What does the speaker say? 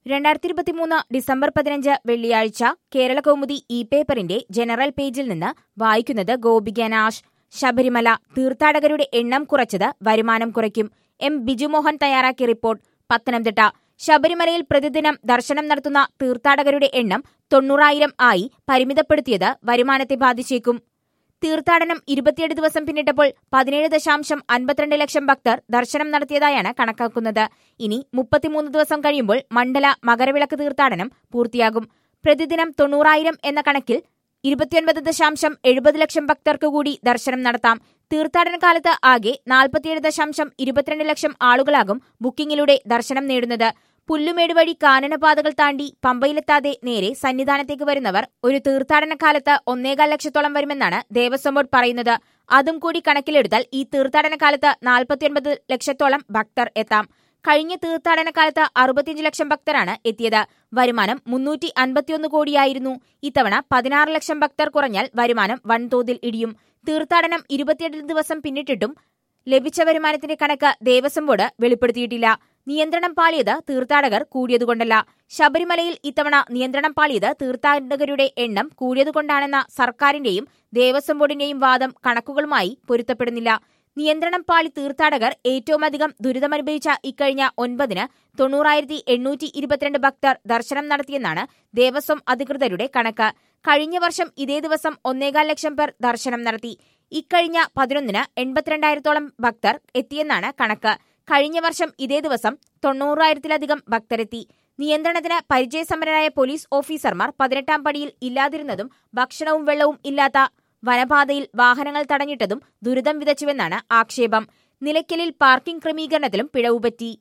രണ്ടായിരത്തി ഇരുപത്തിമൂന്ന് ഡിസംബർ പതിനഞ്ച് വെള്ളിയാഴ്ച കേരള കൗമുദി ഇ പേപ്പറിന്റെ ജനറൽ പേജിൽ നിന്ന് വായിക്കുന്നത് ഗോപിക നാഷ് ശബരിമല തീർത്ഥാടകരുടെ എണ്ണം കുറച്ചത് വരുമാനം കുറയ്ക്കും എം ബിജുമോഹൻ തയ്യാറാക്കിയ റിപ്പോർട്ട് പത്തനംതിട്ട ശബരിമലയിൽ പ്രതിദിനം ദർശനം നടത്തുന്ന തീർത്ഥാടകരുടെ എണ്ണം തൊണ്ണൂറായിരം ആയി പരിമിതപ്പെടുത്തിയത് വരുമാനത്തെ ബാധിച്ചേക്കും തീർത്ഥാടനം ഇരുപത്തിയെട്ട് ദിവസം പിന്നിട്ടപ്പോൾ പതിനേഴ് ദശാംശം അൻപത്തിരണ്ട് ലക്ഷം ഭക്തർ ദർശനം നടത്തിയതായാണ് കണക്കാക്കുന്നത് ഇനി മുപ്പത്തിമൂന്ന് ദിവസം കഴിയുമ്പോൾ മണ്ഡല മകരവിളക്ക് തീർത്ഥാടനം പൂർത്തിയാകും പ്രതിദിനം തൊണ്ണൂറായിരം എന്ന കണക്കിൽ ഇരുപത്തിയൊൻപത് ദശാംശം എഴുപത് ലക്ഷം ഭക്തർക്ക് കൂടി ദർശനം നടത്താം തീർത്ഥാടന കാലത്ത് ആകെ നാൽപ്പത്തിയേഴ് ദശാംശം ഇരുപത്തിരണ്ട് ലക്ഷം ആളുകളാകും ബുക്കിംഗിലൂടെ ദർശനം നേടുന്നത് പുല്ലുമേട് വഴി കാനനപാതകൾ താണ്ടി പമ്പയിലെത്താതെ നേരെ സന്നിധാനത്തേക്ക് വരുന്നവർ ഒരു തീർത്ഥാടന കാലത്ത് ഒന്നേകാൽ ലക്ഷത്തോളം വരുമെന്നാണ് ദേവസ്വം ബോർഡ് പറയുന്നത് അതും കൂടി കണക്കിലെടുത്താൽ ഈ തീർത്ഥാടന കാലത്ത് നാൽപ്പത്തിയൊൻപത് ലക്ഷത്തോളം ഭക്തർ എത്താം കഴിഞ്ഞ തീർത്ഥാടന കാലത്ത് അറുപത്തിയഞ്ച് ലക്ഷം ഭക്തരാണ് എത്തിയത് വരുമാനം മുന്നൂറ്റി അൻപത്തിയൊന്ന് കോടിയായിരുന്നു ഇത്തവണ പതിനാറ് ലക്ഷം ഭക്തർ കുറഞ്ഞാൽ വരുമാനം വൻതോതിൽ ഇടിയും തീർത്ഥാടനം ഇരുപത്തിയെട്ട് ദിവസം പിന്നിട്ടിട്ടും ലഭിച്ച വരുമാനത്തിന്റെ കണക്ക് ദേവസ്വം ബോർഡ് വെളിപ്പെടുത്തിയിട്ടില്ല നിയന്ത്രണം പാളിയത് തീർത്ഥാടകർ കൂടിയതുകൊണ്ടല്ല ശബരിമലയിൽ ഇത്തവണ നിയന്ത്രണം പാളിയത് തീർത്ഥാടകരുടെ എണ്ണം കൂടിയതുകൊണ്ടാണെന്ന സർക്കാരിന്റെയും ദേവസ്വം ബോർഡിന്റെയും വാദം കണക്കുകളുമായി പൊരുത്തപ്പെടുന്നില്ല നിയന്ത്രണം പാളി തീർത്ഥാടകർ ഏറ്റവുമധികം ദുരിതമനുഭവിച്ച ഇക്കഴിഞ്ഞ ഒൻപതിന് തൊണ്ണൂറായിരത്തി എണ്ണൂറ്റി ഇരുപത്തിരണ്ട് ഭക്തർ ദർശനം നടത്തിയെന്നാണ് ദേവസ്വം അധികൃതരുടെ കണക്ക് കഴിഞ്ഞ വർഷം ഇതേ ദിവസം ഒന്നേകാൽ ലക്ഷം പേർ ദർശനം നടത്തി ഇക്കഴിഞ്ഞ പതിനൊന്നിന് എൺപത്തിരണ്ടായിരത്തോളം ഭക്തർ എത്തിയെന്നാണ് കണക്ക് കഴിഞ്ഞ വർഷം ഇതേ ദിവസം തൊണ്ണൂറായിരത്തിലധികം ഭക്തരെത്തി നിയന്ത്രണത്തിന് പരിചയസമ്പന്നരായ പോലീസ് ഓഫീസർമാർ പതിനെട്ടാം പടിയിൽ ഇല്ലാതിരുന്നതും ഭക്ഷണവും വെള്ളവും ഇല്ലാത്ത വനപാതയിൽ വാഹനങ്ങൾ തടഞ്ഞിട്ടതും ദുരിതം വിതച്ചുവെന്നാണ് ആക്ഷേപം നിലയ്ക്കലിൽ പാർക്കിംഗ് ക്രമീകരണത്തിലും പിഴവുപറ്റി